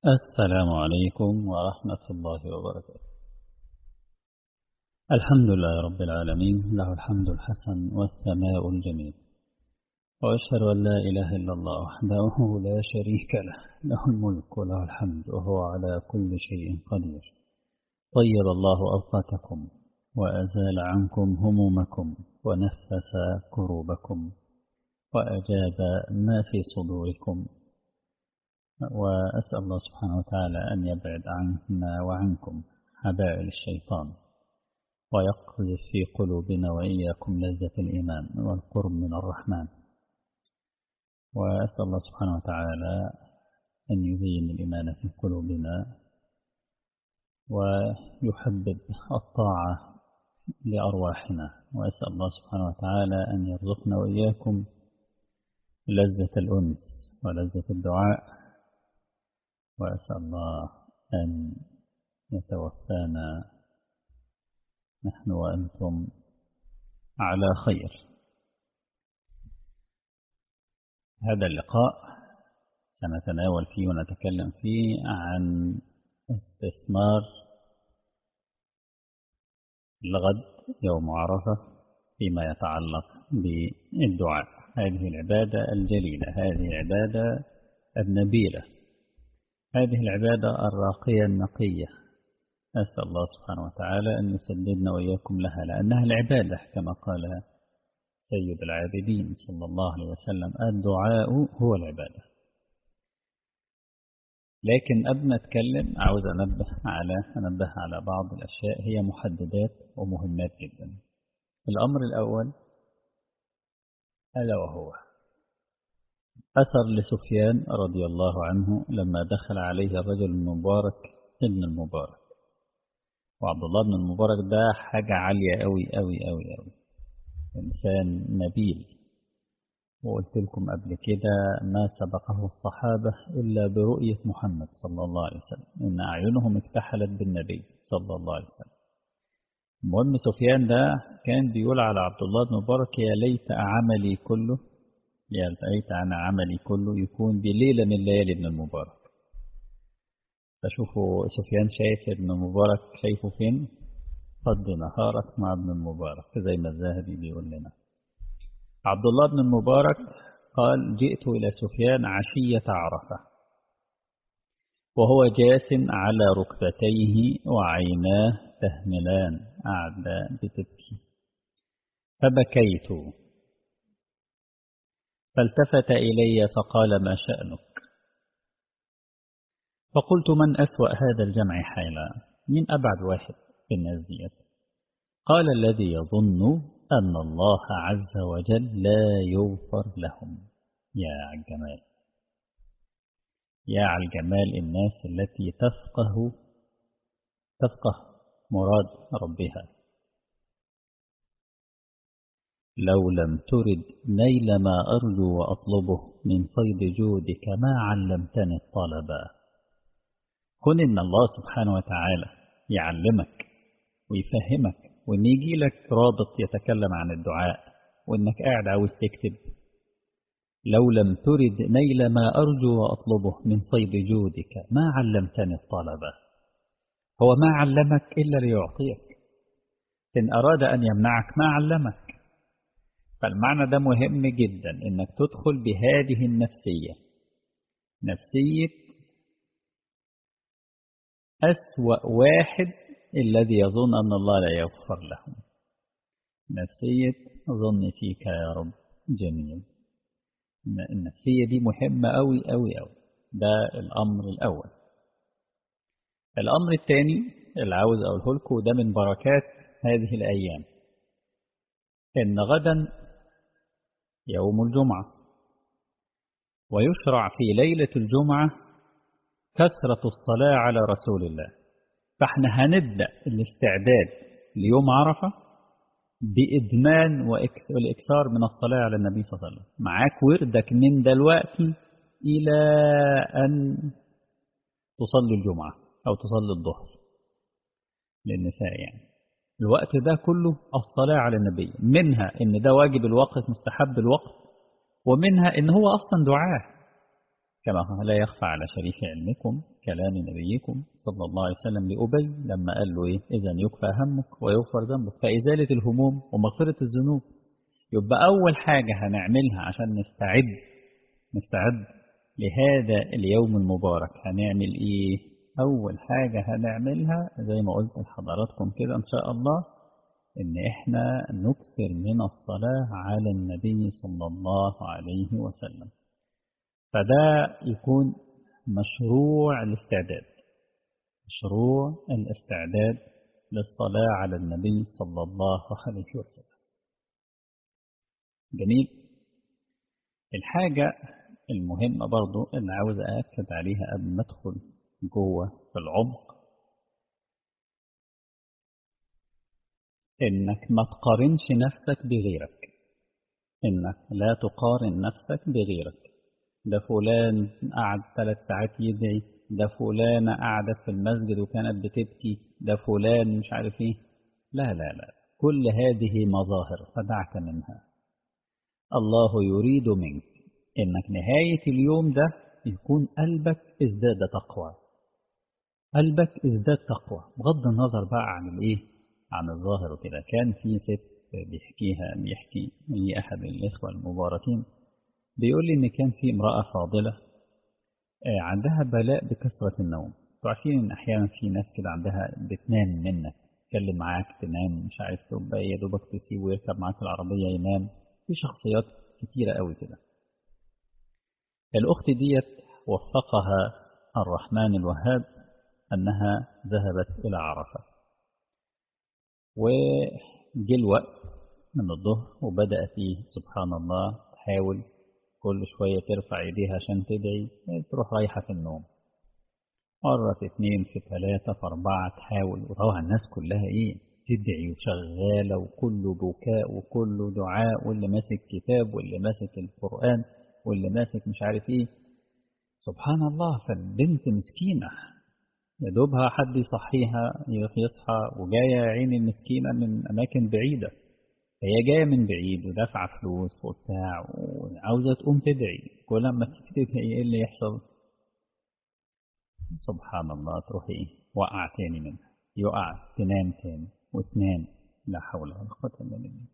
السلام عليكم ورحمة الله وبركاته الحمد لله رب العالمين له الحمد الحسن والثناء الجميل وأشهد أن لا إله إلا الله وحده لا شريك له له الملك وله الحمد وهو على كل شيء قدير طيب الله أوقاتكم وأزال عنكم همومكم ونفس كروبكم وأجاب ما في صدوركم وأسأل الله سبحانه وتعالى أن يبعد عنا وعنكم حبائل الشيطان ويقذف في قلوبنا وإياكم لذة الإيمان والقرب من الرحمن وأسأل الله سبحانه وتعالى أن يزين الإيمان في قلوبنا ويحبب الطاعة لأرواحنا وأسأل الله سبحانه وتعالى أن يرزقنا وإياكم لذة الأنس ولذة الدعاء وأسأل الله أن يتوفانا نحن وأنتم على خير هذا اللقاء سنتناول فيه ونتكلم فيه عن استثمار الغد يوم عرفة فيما يتعلق بالدعاء هذه العبادة الجليلة هذه العبادة النبيلة هذه العبادة الراقية النقية أسأل الله سبحانه وتعالى أن يسددنا وإياكم لها لأنها العبادة كما قال سيد العابدين صلى الله عليه وسلم الدعاء هو العبادة لكن قبل ما أتكلم عاوز أنبه على أنبه على بعض الأشياء هي محددات ومهمات جدا الأمر الأول ألا وهو أثر لسفيان رضي الله عنه لما دخل عليه الرجل المبارك ابن المبارك وعبد الله بن المبارك ده حاجة عالية أوي أوي أوي أوي إنسان نبيل وقلت لكم قبل كده ما سبقه الصحابة إلا برؤية محمد صلى الله عليه وسلم إن أعينهم اكتحلت بالنبي صلى الله عليه وسلم المهم سفيان ده كان بيقول على عبد الله بن مبارك يا ليت عملي كله يا ليت أنا عملي كله يكون بليلة من ليالي ابن المبارك فشوفوا سفيان شايف ابن المبارك شايفه فين قد نهارك مع ابن المبارك زي ما الذهبي بيقول لنا عبد الله بن المبارك قال جئت إلى سفيان عشية عرفة وهو جاث على ركبتيه وعيناه تهملان قاعدة بتبكي فبكيت فالتفت إلي فقال ما شأنك فقلت من أسوأ هذا الجمع حالا من أبعد واحد في الناس ديت قال الذي يظن أن الله عز وجل لا يغفر لهم يا عالجمال يا عالجمال الناس التي تفقه تفقه مراد ربها لو لم ترد نيل ما أرجو وأطلبه من فيض جودك ما علمتني الطلبا كن إن الله سبحانه وتعالى يعلمك ويفهمك وإن يجي لك رابط يتكلم عن الدعاء وإنك قاعد عاوز تكتب لو لم ترد نيل ما أرجو وأطلبه من فيض جودك ما علمتني الطلبة هو ما علمك إلا ليعطيك إن أراد أن يمنعك ما علمك فالمعنى ده مهم جدا إنك تدخل بهذه النفسية نفسية أسوأ واحد الذي يظن أن الله لا يغفر له نفسية ظن فيك يا رب جميل النفسية دي مهمة أوي أوي أوي ده الأمر الأول الأمر الثاني اللي عاوز أقوله لكم ده من بركات هذه الأيام إن غدا يوم الجمعة ويشرع في ليلة الجمعة كثرة الصلاة على رسول الله فاحنا هنبدأ الاستعداد ليوم عرفة بإدمان والإكثار من الصلاة على النبي صلى الله عليه وسلم معاك وردك من دلوقتي إلى أن تصلي الجمعة أو تصلي الظهر للنساء يعني الوقت ده كله الصلاة على النبي منها إن ده واجب الوقت مستحب الوقت ومنها إن هو أصلا دعاء كما لا يخفى على شريف علمكم كلام نبيكم صلى الله عليه وسلم لأبي لما قال له إيه إذا يكفى همك ويغفر ذنبك فإزالة الهموم ومغفرة الذنوب يبقى أول حاجة هنعملها عشان نستعد نستعد لهذا اليوم المبارك هنعمل إيه أول حاجة هنعملها زي ما قلت لحضراتكم كده إن شاء الله إن إحنا نكثر من الصلاة على النبي صلى الله عليه وسلم فده يكون مشروع الاستعداد مشروع الاستعداد للصلاة على النبي صلى الله عليه وسلم جميل الحاجة المهمة برضو اللي عاوز أأكد عليها قبل ما أدخل جوه في العمق إنك ما تقارنش نفسك بغيرك إنك لا تقارن نفسك بغيرك ده فلان قعد ثلاث ساعات يدعي ده فلانة قعدت في المسجد وكانت بتبكي ده فلان مش عارف ايه لا لا لا كل هذه مظاهر فدعك منها الله يريد منك انك نهاية اليوم ده يكون قلبك ازداد تقوى قلبك ازداد تقوى بغض النظر بقى عن الايه عن الظاهر وكده كان في ست بيحكيها بيحكي هي احد الاخوه المباركين بيقول لي ان كان في امراه فاضله عندها بلاء بكثره النوم عارفين ان احيانا في ناس كده عندها بتنام منك تتكلم معاك تنام مش عارف تبقى يا دوبك تسيبه ويركب معاك العربيه ينام في شخصيات كتيره قوي كده الاخت ديت وفقها الرحمن الوهاب انها ذهبت الى عرفه وجه الوقت من الظهر وبدأت فيه سبحان الله تحاول كل شوية ترفع ايديها عشان تدعي تروح رايحة في النوم مرة في اتنين في ثلاثة في أربعة تحاول وطبعا الناس كلها إيه تدعي وشغالة وكله بكاء وكله دعاء واللي ماسك كتاب واللي ماسك القرآن واللي ماسك مش عارف إيه سبحان الله فالبنت مسكينة يا دوبها حد يصحيها يصحى وجاية عين المسكينة من أماكن بعيدة هي جاية من بعيد ودافعة فلوس وبتاع وعاوزة تقوم تدعي كل ما تدعي ايه اللي يحصل سبحان الله تروح ايه وقع تاني منها يقع تنام تاني وتنام لا حول ولا قوة إلا بالله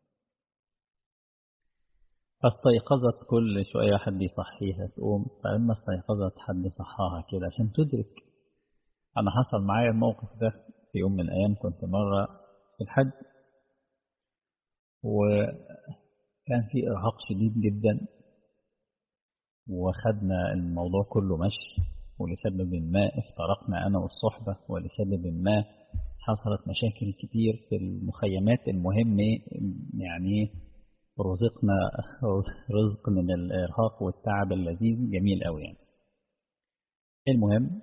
فاستيقظت كل شوية حد يصحيها تقوم فلما استيقظت حد صحاها كده عشان تدرك أنا حصل معايا الموقف ده في يوم من الأيام كنت مرة في الحج وكان في إرهاق شديد جدا وخدنا الموضوع كله مشي ولسبب ما افترقنا أنا والصحبة ولسبب ما حصلت مشاكل كتير في المخيمات المهم يعني رزقنا رزق من الإرهاق والتعب اللذيذ جميل قوي يعني المهم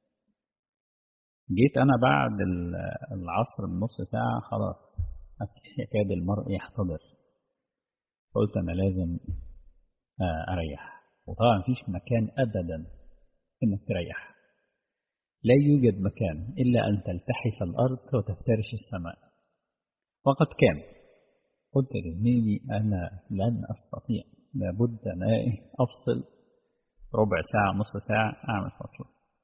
جيت أنا بعد العصر بنص ساعة خلاص يكاد المرء يحتضر قلت أنا لازم أريح وطبعا مفيش مكان أبدا إنك تريح لا يوجد مكان إلا أن تلتحف الأرض وتفترش السماء وقد كان قلت لزميلي أنا لن أستطيع لابد أن أفصل ربع ساعة نصف ساعة أعمل فصل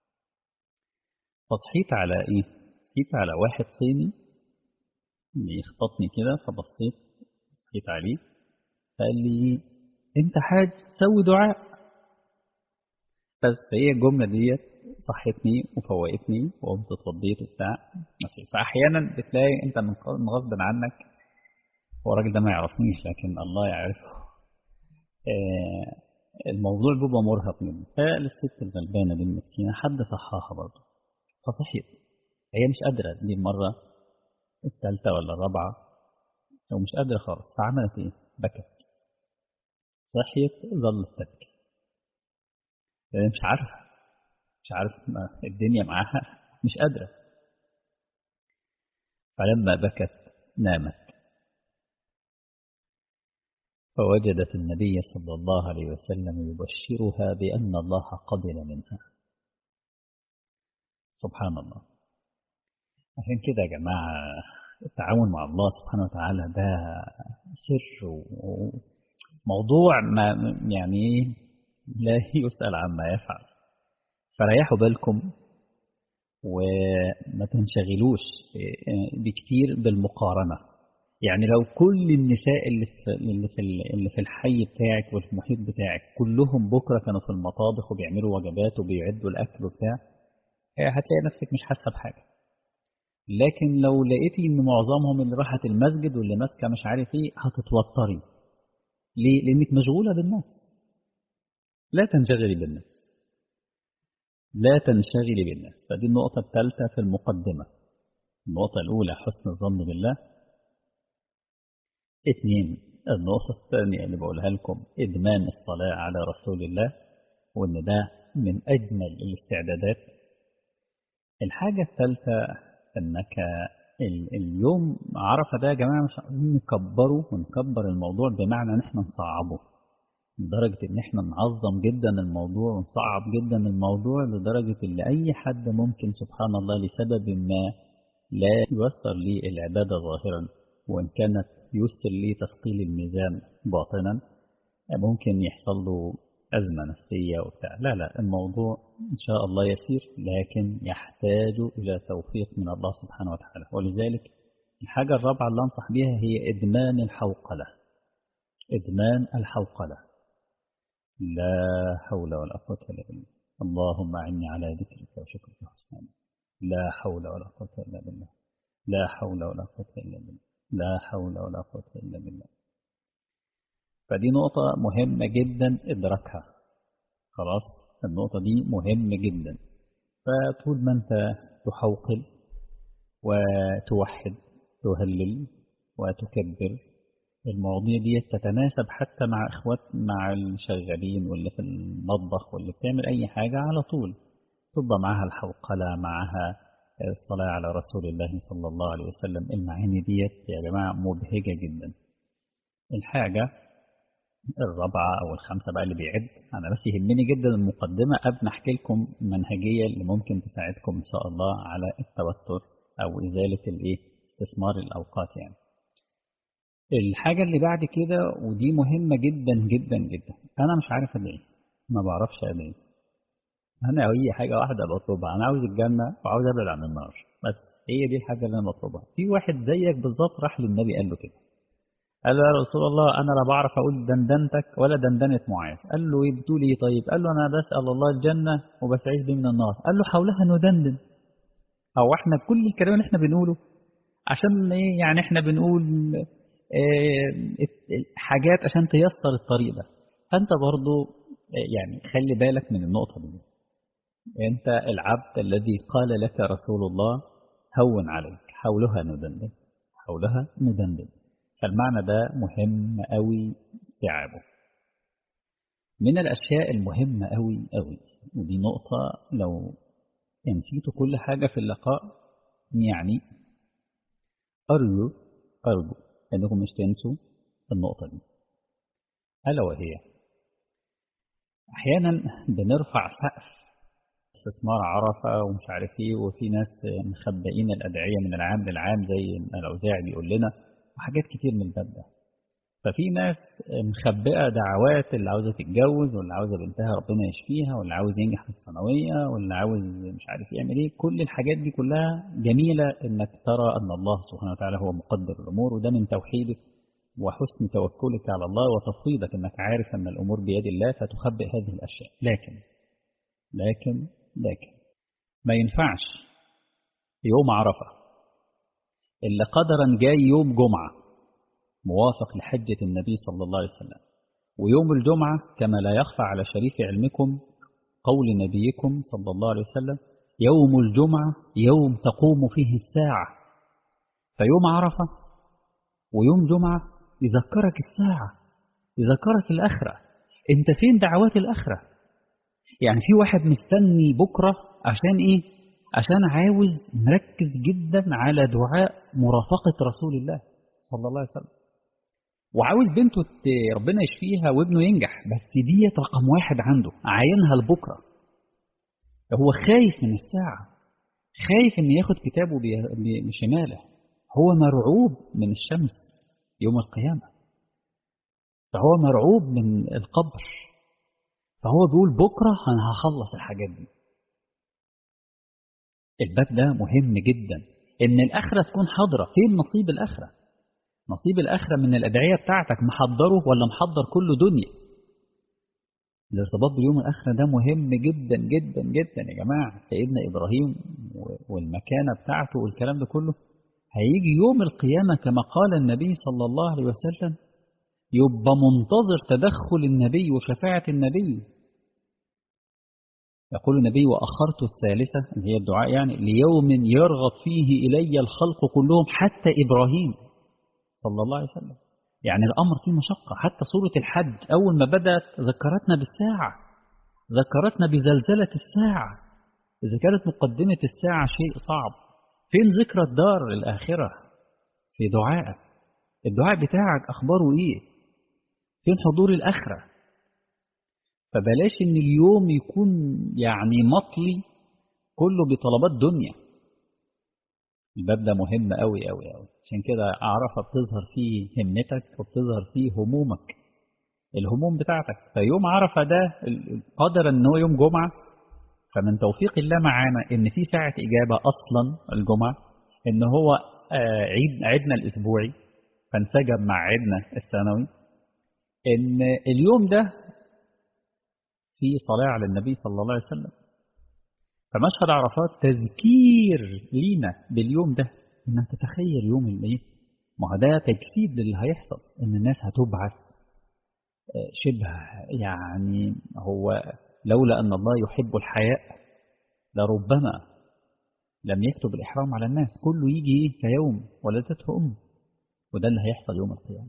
فصحيت على إيه؟ صحيت على واحد صيني بيخبطني كده فبصيت صحيت عليه قال لي أنت حاج سوي دعاء بس هي الجملة ديت صحتني وفوقتني وقمت اتوضيت وبتاع فأحيانا بتلاقي أنت من غصب عنك هو الراجل ده ما يعرفنيش لكن الله يعرفه آه الموضوع بيبقى مرهق مني فالست الغلبانة دي المسكينة حد صحاها برضه فصحيت هي مش قادرة دي المرة الثالثة ولا الرابعة لو مش قادرة خالص فعملت ايه؟ بكت صحيت ظلت تبكي مش عارفة مش عارف الدنيا معاها مش قادرة فلما بكت نامت فوجدت النبي صلى الله عليه وسلم يبشرها بأن الله قبل منها سبحان الله عشان كده يا جماعة التعاون مع الله سبحانه وتعالى ده سر وموضوع ما يعني لا يسأل عما يفعل فريحوا بالكم وما تنشغلوش بكتير بالمقارنة يعني لو كل النساء اللي في اللي في اللي في الحي بتاعك والفي المحيط بتاعك كلهم بكره كانوا في المطابخ وبيعملوا وجبات وبيعدوا الاكل وبتاع هتلاقي نفسك مش حاسه بحاجه لكن لو لقيتي ان معظمهم اللي راحت المسجد واللي ماسكه مش عارف ايه هتتوتري ليه لانك مشغوله بالناس لا تنشغلي بالناس لا تنشغلي بالناس فدي النقطه الثالثه في المقدمه النقطه الاولى حسن الظن بالله اثنين النقطة الثانية اللي بقولها لكم إدمان الصلاة على رسول الله وإن ده من أجمل الاستعدادات الحاجة الثالثة إنك اليوم عرفة ده يا جماعة مش عايزين نكبره ونكبر الموضوع بمعنى إن إحنا نصعبه لدرجة إن إحنا نعظم جدا الموضوع ونصعب جدا الموضوع لدرجة إن أي حد ممكن سبحان الله لسبب ما لا ييسر لي العبادة ظاهرا وإن كانت يسر لي تثقيل الميزان باطنا ممكن يحصل له أزمة نفسية وبتاع لا لا الموضوع إن شاء الله يسير لكن يحتاج إلى توفيق من الله سبحانه وتعالى ولذلك الحاجة الرابعة اللي أنصح بها هي إدمان الحوقلة إدمان الحوقلة لا حول ولا قوة إلا بالله اللهم أعني على ذكرك وشكرك وحسن لا حول ولا قوة إلا بالله لا حول ولا قوة إلا بالله لا حول ولا قوة إلا بالله فدي نقطة مهمة جدا إدراكها خلاص النقطة دي مهمة جدا فطول ما أنت تحوقل وتوحد تهلل وتكبر المواضيع دي تتناسب حتى مع إخوات مع الشغالين واللي في المطبخ واللي بتعمل أي حاجة على طول تبقى معها الحوقلة معها الصلاة على رسول الله صلى الله عليه وسلم المعاني ديت يا جماعة مبهجة جدا الحاجة الرابعة أو الخامسة بقى اللي بيعد أنا بس يهمني جدا المقدمة قبل ما أحكي لكم المنهجية اللي ممكن تساعدكم إن شاء الله على التوتر أو إزالة الإيه استثمار الأوقات يعني الحاجة اللي بعد كده ودي مهمة جدا جدا جدا أنا مش عارف أدعي ما بعرفش أدعي أنا أي حاجة واحدة بطلبها أنا عاوز الجنة وعاوز أبعد عن النار بس هي دي الحاجة اللي أنا بطلبها في واحد زيك بالظبط راح للنبي قال له كده قال له يا رسول الله أنا لا بعرف أقول دندنتك ولا دندنة معاذ قال له إيه بتقول إيه طيب قال له أنا بسأل الله الجنة وبستعيذ به من النار قال له حولها ندندن أو إحنا كل الكلام اللي إحنا بنقوله عشان إيه يعني إحنا بنقول إيه حاجات عشان تيسر الطريق ده فأنت برضو يعني خلي بالك من النقطة دي أنت العبد الذي قال لك رسول الله هون عليك حولها ندندن حولها ندندن فالمعنى ده مهم قوي استيعابه من الأشياء المهمة قوي قوي ودي نقطة لو نسيتوا كل حاجة في اللقاء يعني أرجو أرجو أنكم مش تنسوا النقطة دي ألا وهي أحيانا بنرفع سقف استثمار عرفة ومش عارف ايه وفي ناس مخبئين الأدعية من العام للعام زي الأوزاعي بيقول لنا وحاجات كتير من الباب ده ففي ناس مخبئة دعوات اللي عاوزة تتجوز واللي عاوزة بنتها ربنا يشفيها واللي عاوز ينجح في الثانوية واللي عاوز مش عارف يعمل ايه كل الحاجات دي كلها جميلة انك ترى ان الله سبحانه وتعالى هو مقدر الامور وده من توحيدك وحسن توكلك على الله وتفويضك انك عارف ان الامور بيد الله فتخبئ هذه الاشياء لكن لكن لكن ما ينفعش يوم عرفة إلا قدرا جاي يوم جمعة موافق لحجة النبي صلى الله عليه وسلم ويوم الجمعة كما لا يخفى على شريف علمكم قول نبيكم صلى الله عليه وسلم يوم الجمعة يوم تقوم فيه الساعة فيوم عرفة ويوم جمعة يذكرك الساعة يذكرك الآخرة انت فين دعوات الآخرة يعني في واحد مستني بكرة عشان ايه عشان عاوز مركز جدا على دعاء مرافقة رسول الله صلى الله عليه وسلم وعاوز بنته ربنا يشفيها وابنه ينجح بس ديت رقم واحد عنده عاينها لبكرة هو خايف من الساعة خايف ان ياخد كتابه بشماله هو مرعوب من الشمس يوم القيامة فهو مرعوب من القبر فهو بيقول بكرة أنا هخلص الحاجات دي الباب ده مهم جدا إن الآخرة تكون حاضرة فين نصيب الآخرة نصيب الآخرة من الأدعية بتاعتك محضره ولا محضر كله دنيا الارتباط بيوم الآخرة ده مهم جدا جدا جدا يا جماعة سيدنا إبراهيم والمكانة بتاعته والكلام ده كله هيجي يوم القيامة كما قال النبي صلى الله عليه وسلم يبقى منتظر تدخل النبي وشفاعة النبي يقول النبي وأخرت الثالثة اللي هي الدعاء يعني ليوم يرغب فيه إلي الخلق كلهم حتى إبراهيم صلى الله عليه وسلم يعني الأمر فيه مشقة حتى سورة الحج أول ما بدأت ذكرتنا بالساعة ذكرتنا بزلزلة الساعة إذا كانت مقدمة الساعة شيء صعب فين ذكرى الدار الآخرة في دعائك الدعاء بتاعك أخباره إيه فين حضور الآخرة فبلاش إن اليوم يكون يعني مطلي كله بطلبات دنيا الباب ده مهم قوي قوي قوي عشان كده أعرفها بتظهر فيه همتك وبتظهر فيه همومك الهموم بتاعتك فيوم عرفة ده قدر ان هو يوم جمعة فمن توفيق الله معانا ان في ساعة إجابة أصلا الجمعة ان هو عيد عيدنا الأسبوعي فانسجم مع عيدنا السنوي ان اليوم ده في صلاة على النبي صلى الله عليه وسلم فمشهد عرفات تذكير لينا باليوم ده ان تتخيل يوم الايه ما هو ده تجسيد للي هيحصل ان الناس هتبعث شبه يعني هو لولا ان الله يحب الحياء لربما لم يكتب الاحرام على الناس كله يجي كيوم ولدته ام وده اللي هيحصل يوم القيامه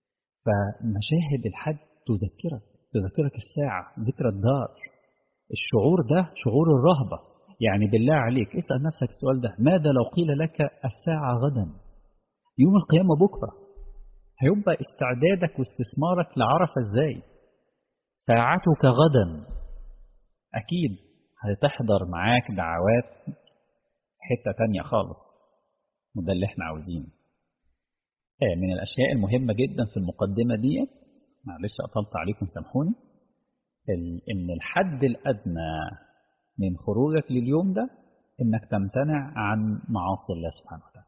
فمشاهد الحج تذكرك تذكرك الساعه ذكرى الدار الشعور ده شعور الرهبه يعني بالله عليك اسأل نفسك السؤال ده ماذا لو قيل لك الساعة غدا يوم القيامة بكرة هيبقى استعدادك واستثمارك لعرفة ازاي ساعتك غدا أكيد هتحضر معاك دعوات حتة تانية خالص وده اللي احنا عاوزينه من الأشياء المهمة جدا في المقدمة دي معلش أطلت عليكم سامحوني إن الحد الأدنى من خروجك لليوم ده انك تمتنع عن معاصي الله سبحانه وتعالى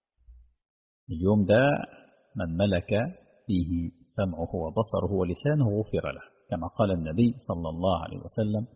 اليوم ده من ملك فيه سمعه وبصره ولسانه غفر له كما قال النبي صلى الله عليه وسلم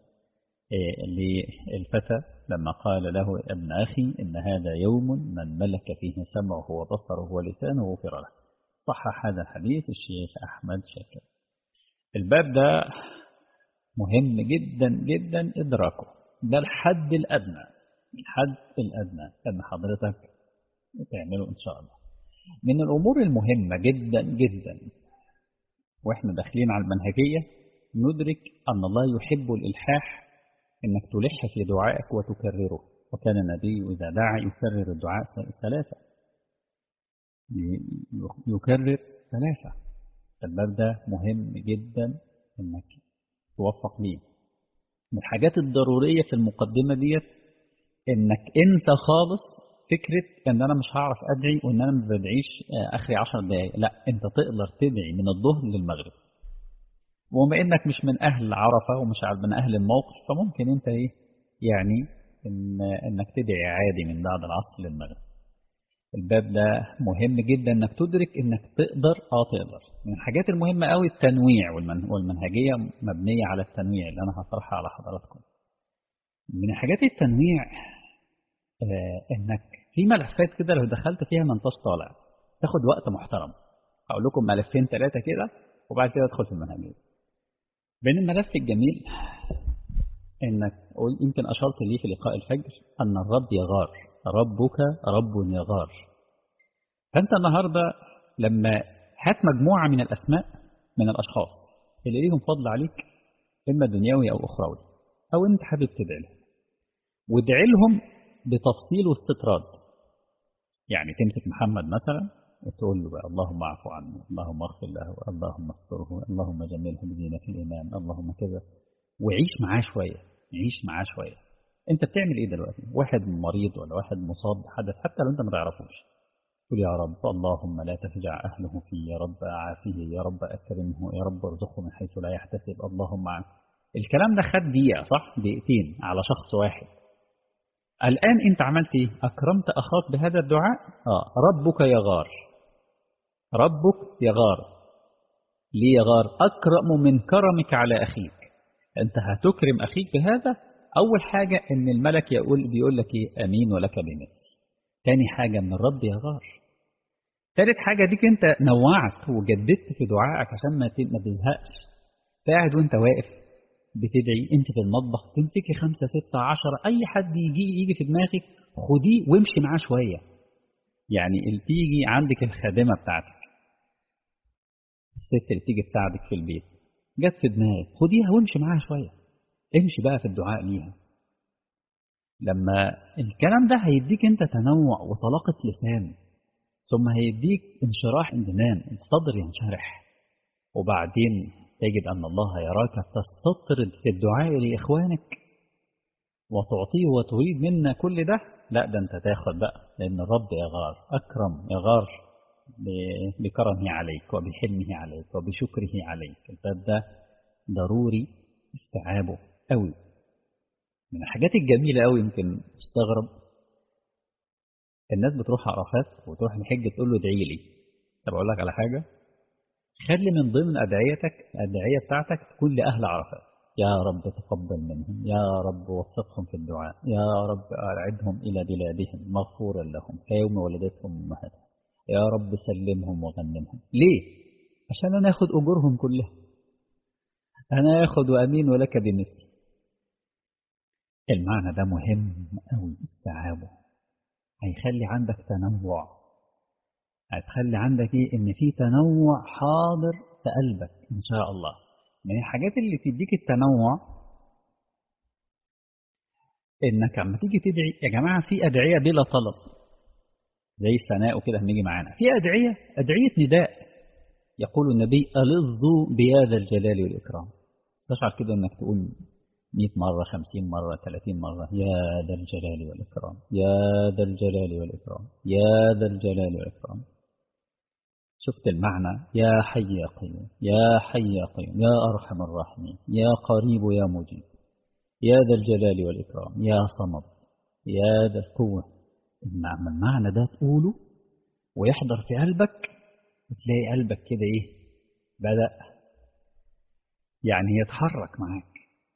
للفتى لما قال له ابن أخي إن هذا يوم من ملك فيه سمعه وبصره ولسانه غفر له صحح هذا الحديث الشيخ أحمد شاكر الباب ده مهم جدا جدا إدراكه ده الحد الأدنى الحد الأدنى أن حضرتك تعمله إن شاء الله من الأمور المهمة جدا جدا وإحنا داخلين على المنهجية ندرك أن الله يحب الإلحاح أنك تلح في دعائك وتكرره وكان النبي إذا دعا يكرر الدعاء ثلاثة يكرر ثلاثة الباب ده مهم جدا أنك توفق ليه من الحاجات الضرورية في المقدمة ديت انك انسى خالص فكرة ان انا مش هعرف ادعي وان انا ما بدعيش اخري عشر دقايق لا انت تقدر تدعي من الظهر للمغرب وبما انك مش من اهل عرفة ومش من اهل الموقف فممكن انت ايه يعني إن انك تدعي عادي من بعد العصر للمغرب الباب ده مهم جدا انك تدرك انك تقدر اه تقدر من الحاجات المهمة قوي التنويع والمنهجية مبنية على التنويع اللي انا هطرحها على حضراتكم من الحاجات التنويع آه انك في ملفات كده لو دخلت فيها ما انتش طالع تاخد وقت محترم هقول لكم ملفين ثلاثة كده وبعد كده ادخل في المنهجية بين الملف الجميل انك يمكن اشرت ليه في لقاء الفجر ان الرب يغار ربك رب يغار فأنت النهاردة لما هات مجموعة من الأسماء من الأشخاص اللي ليهم فضل عليك إما دنيوي أو أخروي أو أنت حابب تدعي لهم وادعي لهم بتفصيل واستطراد يعني تمسك محمد مثلا وتقول له بقى اللهم اعفو عنه اللهم اغفر له اللهم استره اللهم جمله بزينة الإيمان اللهم كذا وعيش معاه شوية عيش معاه شوية انت بتعمل ايه دلوقتي واحد مريض ولا واحد مصاب بحدث حتى لو انت ما تعرفوش تقول يا رب اللهم لا تفجع اهله فيه يا رب عافيه يا رب اكرمه يا رب ارزقه من حيث لا يحتسب اللهم عن الكلام ده خد دقيقة صح دقيقتين على شخص واحد الآن أنت عملت إيه أكرمت أخاك بهذا الدعاء آه ربك يغار ربك يغار ليه يغار أكرم من كرمك على أخيك أنت هتكرم أخيك بهذا أول حاجة إن الملك يقول بيقول لك إيه أمين ولك بمثل تاني حاجة إن الرب يغار تالت حاجة ديك أنت نوعت وجددت في دعائك عشان ما ما تزهقش قاعد وأنت واقف بتدعي أنت في المطبخ تمسكي خمسة ستة عشرة أي حد يجي يجي في دماغك خديه وامشي معاه شوية يعني اللي تيجي عندك الخادمة بتاعتك الست اللي تيجي تساعدك في البيت جت في دماغك خديها وامشي معاها شوية امشي بقى في الدعاء ليها لما الكلام ده هيديك انت تنوع وطلاقة لسان ثم هيديك انشراح اندمام الصدر ينشرح وبعدين تجد أن الله يراك تستطرد في الدعاء لإخوانك وتعطيه وتريد منا كل ده لا ده انت تاخد بقى لأن الرب يغار أكرم يغار بكرمه عليك وبحلمه عليك وبشكره عليك الباب ده ضروري استيعابه قوي من الحاجات الجميلة قوي يمكن تستغرب الناس بتروح عرفات وتروح الحج تقول له ادعي لي طب اقول لك على حاجة خلي من ضمن أدعيتك الأدعية بتاعتك تكون لأهل عرفات يا رب تقبل منهم يا رب وفقهم في الدعاء يا رب أعدهم إلى بلادهم مغفورا لهم كيوم ولدتهم أمهاتهم يا رب سلمهم وغنمهم ليه؟ عشان أنا أخذ أجورهم كلها أنا أخذ وأمين ولك بمثل المعنى ده مهم أوي استيعابه هيخلي عندك تنوع هتخلي عندك إيه إن في تنوع حاضر في قلبك إن شاء الله من الحاجات اللي تديك التنوع إنك لما تيجي تدعي يا جماعة في أدعية بلا طلب زي الثناء وكده هنيجي معانا في أدعية أدعية نداء يقول النبي ألظوا بهذا الجلال والإكرام تشعر كده إنك تقول 100 مرة 50 مرة 30 مرة يا ذا الجلال والإكرام يا ذا الجلال والإكرام يا ذا الجلال والإكرام شفت المعنى يا حي يا قيوم يا حي يا قيوم يا أرحم الراحمين يا قريب يا مجيب يا ذا الجلال والإكرام يا صمد يا ذا القوة المعنى, المعنى ده تقوله ويحضر في قلبك وتلاقي قلبك كده إيه بدأ يعني يتحرك معاك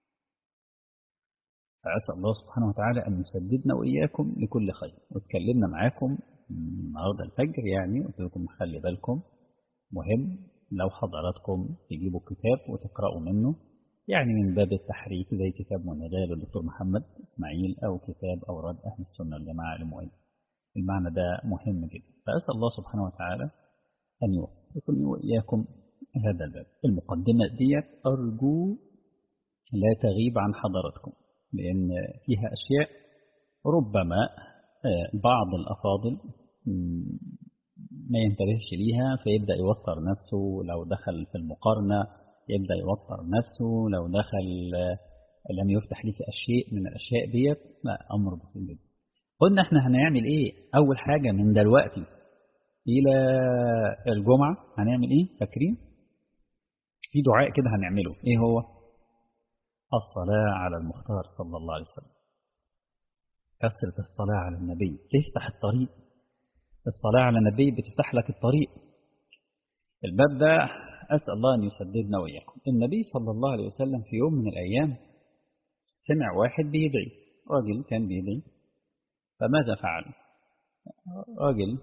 فأسأل الله سبحانه وتعالى أن يسددنا وإياكم لكل خير واتكلمنا معاكم النهارده الفجر يعني قلت لكم خلي بالكم مهم لو حضراتكم تجيبوا كتاب وتقرأوا منه يعني من باب التحريك زي كتاب مناداة للدكتور محمد إسماعيل أو كتاب أوراد أهل السنة والجماعة لمؤيد المعنى ده مهم جدا فأسأل الله سبحانه وتعالى أن يوفقني وإياكم هذا الباب المقدمة ديت أرجو لا تغيب عن حضراتكم لأن فيها أشياء ربما بعض الأفاضل ما ينتبهش ليها فيبدأ يوتر نفسه لو دخل في المقارنة يبدأ يوتر نفسه لو دخل لم يفتح ليه في أشياء من الأشياء ديت لا أمر بسيط جدا قلنا احنا هنعمل ايه أول حاجة من دلوقتي إلى الجمعة هنعمل ايه فاكرين في دعاء كده هنعمله ايه هو الصلاة على المختار صلى الله عليه وسلم كثرة الصلاة على النبي تفتح الطريق الصلاة على النبي بتفتح لك الطريق الباب ده أسأل الله أن يسددنا وإياكم النبي صلى الله عليه وسلم في يوم من الأيام سمع واحد بيدعي راجل كان بيدعي فماذا فعل راجل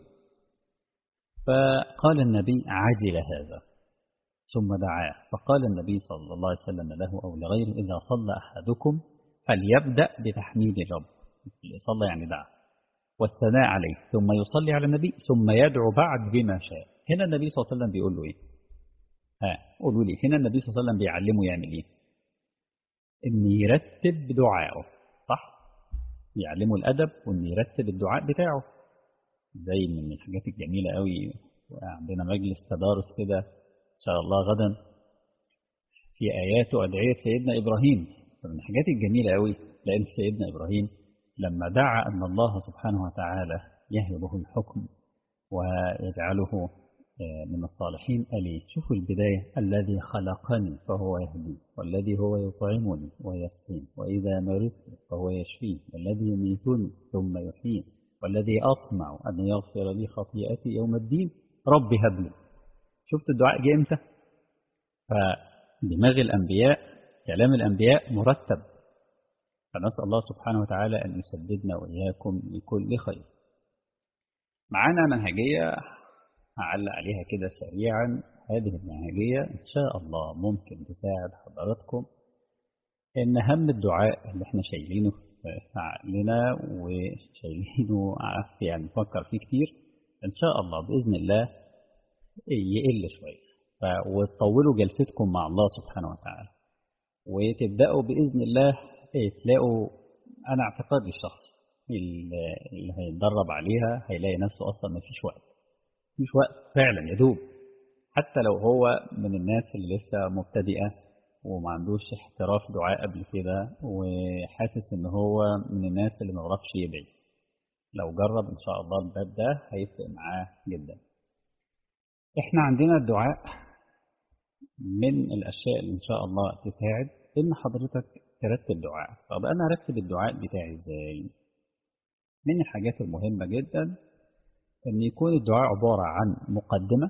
فقال النبي عجل هذا ثم دعاه فقال النبي صلى الله عليه وسلم له أو لغيره إذا صلى أحدكم فليبدأ بتحميد الرب صلى يعني دعا والثناء عليه ثم يصلي على النبي ثم يدعو بعد بما شاء هنا النبي صلى الله عليه وسلم بيقول له ايه ها قولوا لي هنا النبي صلى الله عليه وسلم بيعلمه يعمل ايه ان يرتب دعائه صح يعلمه الادب وان يرتب الدعاء بتاعه زي من الحاجات الجميله قوي عندنا مجلس تدارس كده ان شاء الله غدا في ايات وادعيه سيدنا ابراهيم فمن الحاجات الجميله قوي لان سيدنا ابراهيم لما دعا أن الله سبحانه وتعالى يهبه الحكم ويجعله من الصالحين قال لي شوفوا البداية الذي خلقني فهو يهدي والذي هو يطعمني ويسقين وإذا مرضت فهو يشفين والذي يميتني ثم يحيين والذي أطمع أن يغفر لي خطيئتي يوم الدين ربي هب لي شفت الدعاء جه امتى فدماغ الأنبياء كلام الأنبياء مرتب فنسأل الله سبحانه وتعالى أن يسددنا وإياكم لكل خير معانا منهجية هعلق عليها كده سريعا هذه المنهجية إن شاء الله ممكن تساعد حضراتكم إن هم الدعاء اللي احنا شايلينه في عقلنا وشايلينه يعني نفكر فيه كتير إن شاء الله بإذن الله يقل شوية وتطولوا جلستكم مع الله سبحانه وتعالى وتبدأوا بإذن الله تلاقوا أنا اعتقادي الشخصي اللي هيتدرب عليها هيلاقي نفسه أصلا ما فيش وقت مفيش وقت فعلا يدوب حتى لو هو من الناس اللي لسه مبتدئة وما عندوش احتراف دعاء قبل كده وحاسس ان هو من الناس اللي ما بيعرفش يدعي لو جرب ان شاء الله الباب ده هيفرق معاه جدا احنا عندنا الدعاء من الاشياء اللي ان شاء الله تساعد ان حضرتك ترتب دعاء طب انا ارتب الدعاء بتاعي ازاي من الحاجات المهمة جدا ان يكون الدعاء عبارة عن مقدمة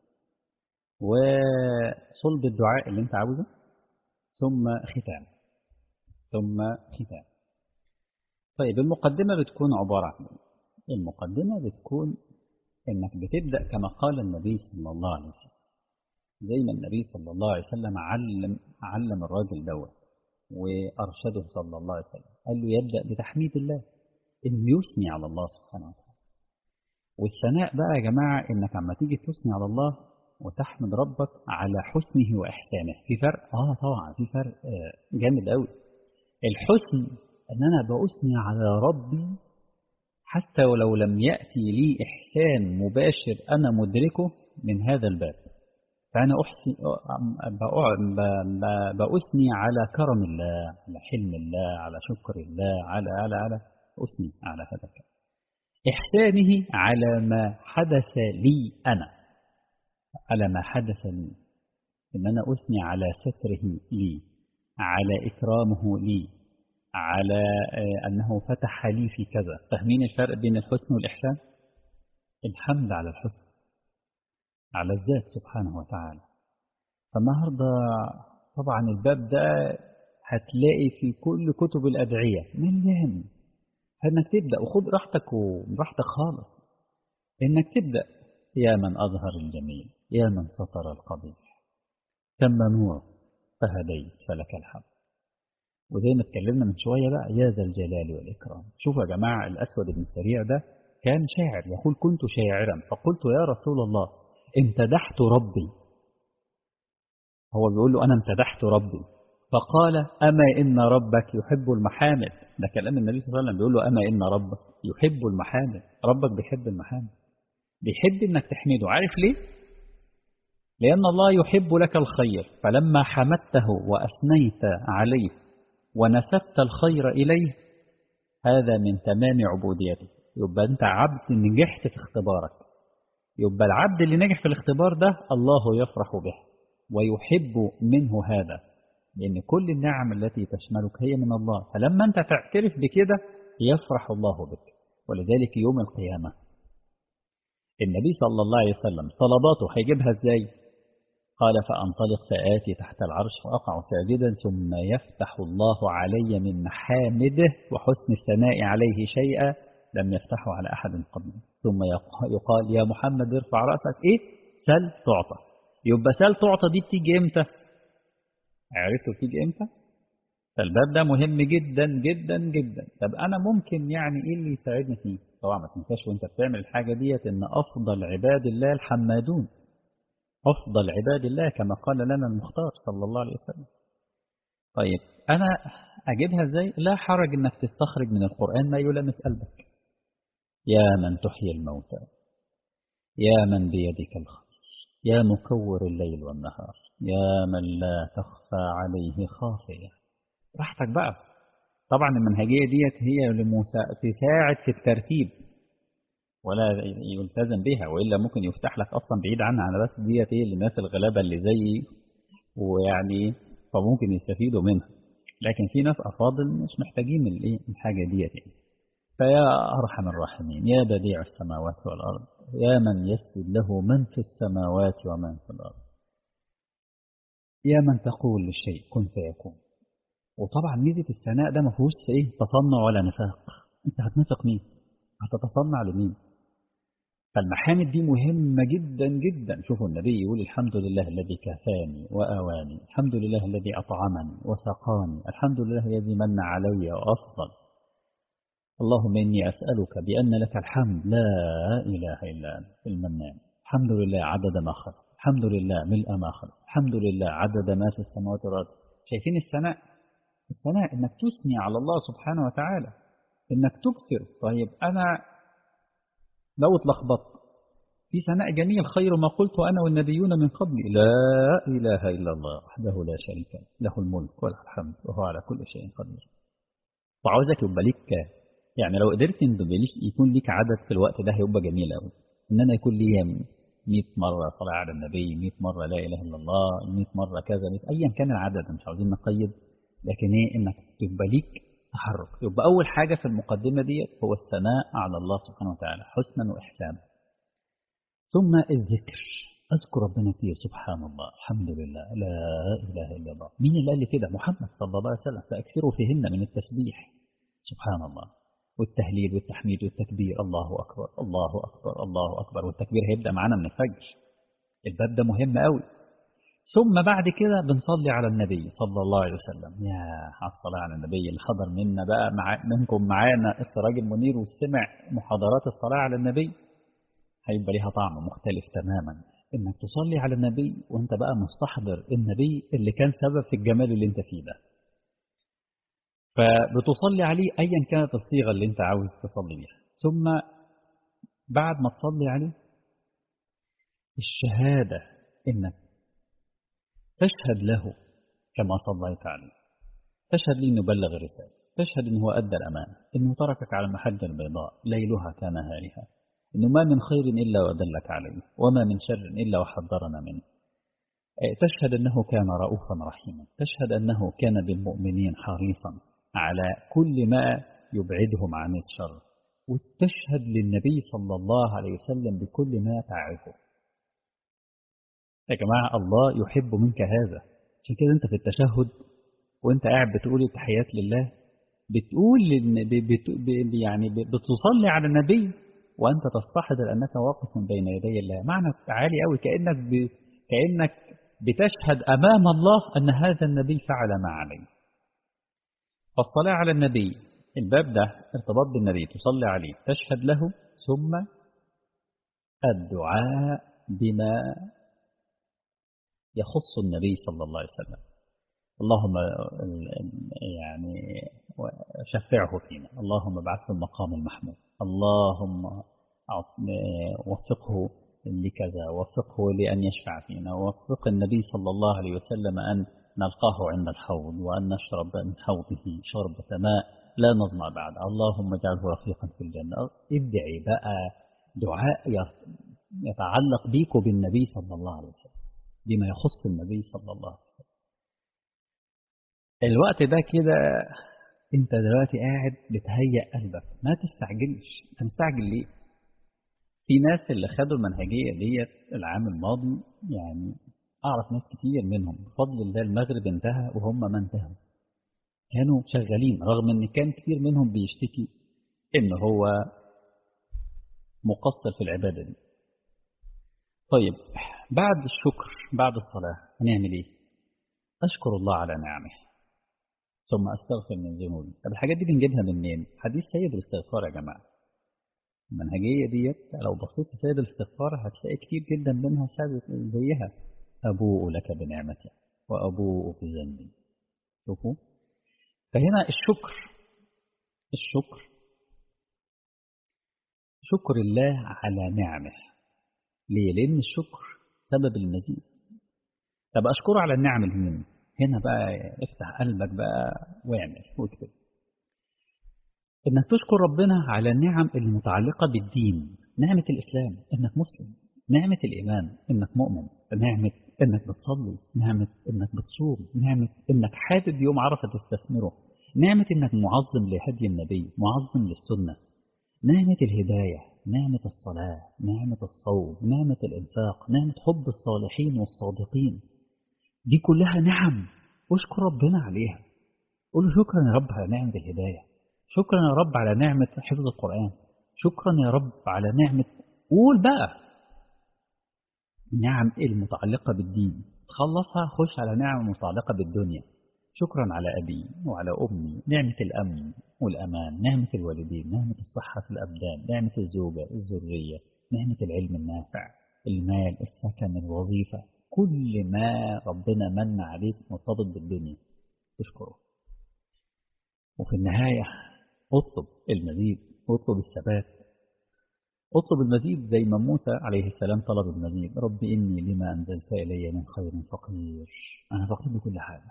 وصلب الدعاء اللي انت عاوزه ثم ختام ثم ختام طيب المقدمة بتكون عبارة عن المقدمة بتكون انك بتبدأ كما قال النبي صلى الله عليه وسلم زي ما النبي صلى الله عليه وسلم علم علم الراجل دوت وأرشده صلى الله عليه وسلم قال له يبدأ بتحميد الله إنه يثني على الله سبحانه وتعالى والثناء بقى يا جماعة إنك عما تيجي تثني على الله وتحمد ربك على حسنه وإحسانه في فرق آه طبعا في فرق آه جامد قوي الحسن إن أنا بأثني على ربي حتى ولو لم يأتي لي إحسان مباشر أنا مدركه من هذا الباب فأنا أحسن بأثني على كرم الله على حلم الله على شكر الله على على على أثني على هذا الكلام إحسانه على ما حدث لي أنا على ما حدث لي إن أنا أثني على ستره لي على إكرامه لي على أنه فتح لي في كذا فاهمين الفرق بين الحسن والإحسان الحمد على الحسن على الذات سبحانه وتعالى فالنهاردة طبعا الباب ده هتلاقي في كل كتب الأدعية مليان انك تبدا وخد راحتك وراحتك خالص انك تبدا يا من اظهر الجميل يا من سطر القبيح تم نور فهديت فلك الحمد وزي ما اتكلمنا من شويه بقى يا ذا الجلال والاكرام شوفوا يا جماعه الاسود بن السريع ده كان شاعر يقول كنت شاعرا فقلت يا رسول الله امتدحت ربي هو بيقول له انا امتدحت ربي فقال أما إن ربك يحب المحامد ده كلام النبي صلى الله عليه وسلم بيقول له أما إن ربك يحب المحامد ربك بيحب المحامد بيحب إنك تحمده عارف ليه؟ لأن الله يحب لك الخير فلما حمدته وأثنيت عليه ونسبت الخير إليه هذا من تمام عبوديته يبقى أنت عبد نجحت في اختبارك يبقى العبد اللي نجح في الاختبار ده الله يفرح به ويحب منه هذا لأن كل النعم التي تشملك هي من الله فلما أنت تعترف بكده يفرح الله بك ولذلك يوم القيامة النبي صلى الله عليه وسلم طلباته هيجيبها ازاي قال فأنطلق فآتي تحت العرش فأقع ساجدا ثم يفتح الله علي من محامده وحسن الثناء عليه شيئا لم يفتحه على أحد قبله ثم يقال يا محمد ارفع رأسك إيه سل تعطى يبقى سل تعطى دي بتيجي إمتى عرفتوا بتيجي إمتى فالباب ده مهم جدا جدا جدا طب أنا ممكن يعني إيه اللي يساعدني فيه طبعا ما تنساش وانت بتعمل الحاجة ديت إن أفضل عباد الله الحمادون أفضل عباد الله كما قال لنا المختار صلى الله عليه وسلم طيب أنا أجيبها إزاي لا حرج إنك تستخرج من القرآن ما يلامس قلبك يا من تحيي الموتى يا من بيدك الخير يا مكور الليل والنهار يا من لا تخفى عليه خافية راحتك بقى طبعا المنهجية ديت هي لموسى تساعد في الترتيب ولا يلتزم بها وإلا ممكن يفتح لك أصلا بعيد عنها أنا بس ديت إيه للناس الغلابة اللي زيي ويعني فممكن يستفيدوا منها لكن في ناس أفاضل مش محتاجين الإيه الحاجة ديت يعني فيا أرحم الراحمين يا بديع السماوات والأرض يا من يسجد له من في السماوات ومن في الأرض يا من تقول للشيء كن فيكون وطبعا ميزة الثناء ده ما فيهوش ايه تصنع ولا نفاق انت هتنفق مين هتتصنع لمين فالمحامد دي مهمة جدا جدا شوفوا النبي يقول الحمد لله الذي كفاني وآواني الحمد لله الذي أطعمني وسقاني الحمد لله الذي من علي وأفضل اللهم إني أسألك بأن لك الحمد لا إله إلا أنت المنان الحمد لله عدد ما خلق الحمد لله ملء ما خلق الحمد لله عدد ما في السماوات والأرض شايفين الثناء الثناء إنك تثني على الله سبحانه وتعالى إنك تكسر طيب أنا لو اتلخبطت في ثناء جميل خير ما قلت أنا والنبيون من قبلي لا إله إلا الله وحده لا شريك له له الملك وله الحمد وهو على كل شيء قدير وعاوزك يبقى ليك يعني لو قدرت ان يكون ليك عدد في الوقت ده هيبقى جميل قوي ان انا يكون لي 100 مره صلاه على النبي 100 مره لا اله الا الله 100 مره كذا 100 ايا كان العدد مش عاوزين نقيد لكن ايه انك تبقى ليك تحرك يبقى اول حاجه في المقدمه دي هو الثناء على الله سبحانه وتعالى حسنا واحسانا ثم الذكر اذكر ربنا كتير سبحان الله الحمد لله لا اله الا الله مين اللي قال لي كده محمد صلى الله عليه وسلم فاكثروا فيهن من التسبيح سبحان الله والتهليل والتحميد والتكبير الله أكبر الله أكبر الله أكبر والتكبير هيبدأ معانا من الفجر الباب ده مهم قوي ثم بعد كده بنصلي على النبي صلى الله عليه وسلم يا على الصلاة على النبي اللي حضر منا بقى مع منكم معانا السراج المنير وسمع محاضرات الصلاة على النبي هيبقى ليها طعم مختلف تماما انك تصلي على النبي وانت بقى مستحضر النبي اللي كان سبب في الجمال اللي انت فيه ده فبتصلي عليه أيا كانت الصيغة اللي أنت عاوز تصلي بيها ثم بعد ما تصلي عليه الشهادة إنك تشهد له كما صليت عليه تشهد لي أنه بلغ الرسالة تشهد أنه أدى الأمانة أنه تركك على المحجة البيضاء ليلها كنهارها أنه ما من خير إلا ودلك عليه وما من شر إلا وحذرنا منه تشهد أنه كان رؤوفا رحيما تشهد أنه كان بالمؤمنين حريصا على كل ما يبعدهم عن الشر وتشهد للنبي صلى الله عليه وسلم بكل ما تعرفه يا جماعة الله يحب منك هذا عشان كده انت في التشهد وانت قاعد بتقول التحيات لله بتقول بت يعني بتصلي على النبي وانت تستحضر انك واقف بين يدي الله معنى عالي قوي كانك ب... كانك بتشهد امام الله ان هذا النبي فعل ما عليه فالصلاة على النبي الباب ده ارتباط بالنبي تصلي عليه تشهد له ثم الدعاء بما يخص النبي صلى الله عليه وسلم اللهم يعني شفعه فينا اللهم ابعثه المقام المحمود اللهم وفقه لكذا وفقه لأن يشفع فينا وفق النبي صلى الله عليه وسلم أن نلقاه عند الحوض وأن نشرب من حوضه شربة ماء لا نظمع بعد اللهم اجعله رفيقا في الجنة ادعي بقى دعاء يتعلق بيك وبالنبي صلى الله عليه وسلم بما يخص النبي صلى الله عليه وسلم الوقت ده كده انت دلوقتي قاعد بتهيئ قلبك ما تستعجلش انت مستعجل ليه في ناس اللي خدوا المنهجية ديت العام الماضي يعني أعرف ناس كتير منهم بفضل الله المغرب انتهى وهم ما انتهوا كانوا شغالين رغم ان كان كتير منهم بيشتكي ان هو مقصر في العبادة دي طيب بعد الشكر بعد الصلاة هنعمل ايه أشكر الله على نعمه ثم أستغفر من ذنوبي طب الحاجات دي بنجيبها منين حديث سيد الاستغفار يا جماعة المنهجية ديت لو بصيت في سيد الاستغفار هتلاقي كتير جدا منها زيها أبوء لك بنعمتك وأبوء بذنبي شوفوا فهنا الشكر الشكر شكر الله على نعمه ليه؟ لأن الشكر سبب المزيد طب أشكره على النعم المين هنا بقى افتح قلبك بقى واعمل واكتب إنك تشكر ربنا على النعم المتعلقة بالدين نعمة الإسلام إنك مسلم نعمة الإيمان إنك مؤمن نعمة إنك بتصلي نعمة إنك بتصوم نعمة إنك حابب يوم عرفة تستثمره نعمة إنك معظم لهدي النبي معظم للسنة نعمة الهداية نعمة الصلاة نعمة الصوم نعمة الإنفاق نعمة حب الصالحين والصادقين دي كلها نعم واشكر ربنا عليها قول له شكرا يا رب على نعمة الهداية شكرا يا رب على نعمة حفظ القرآن شكرا يا رب على نعمة قول بقى نعم المتعلقة بالدين تخلصها خش على نعم متعلقة بالدنيا شكرا على أبي وعلى أمي نعمة الأمن والأمان نعمة الوالدين نعمة الصحة في الأبدان نعمة الزوجة الذرية نعمة العلم النافع المال السكن الوظيفة كل ما ربنا من عليك مرتبط بالدنيا تشكره وفي النهاية اطلب المزيد اطلب الثبات اطلب المزيد زي ما موسى عليه السلام طلب المزيد رب إني لما أنزلت إلي من خير فقير أنا فقير بكل حاجة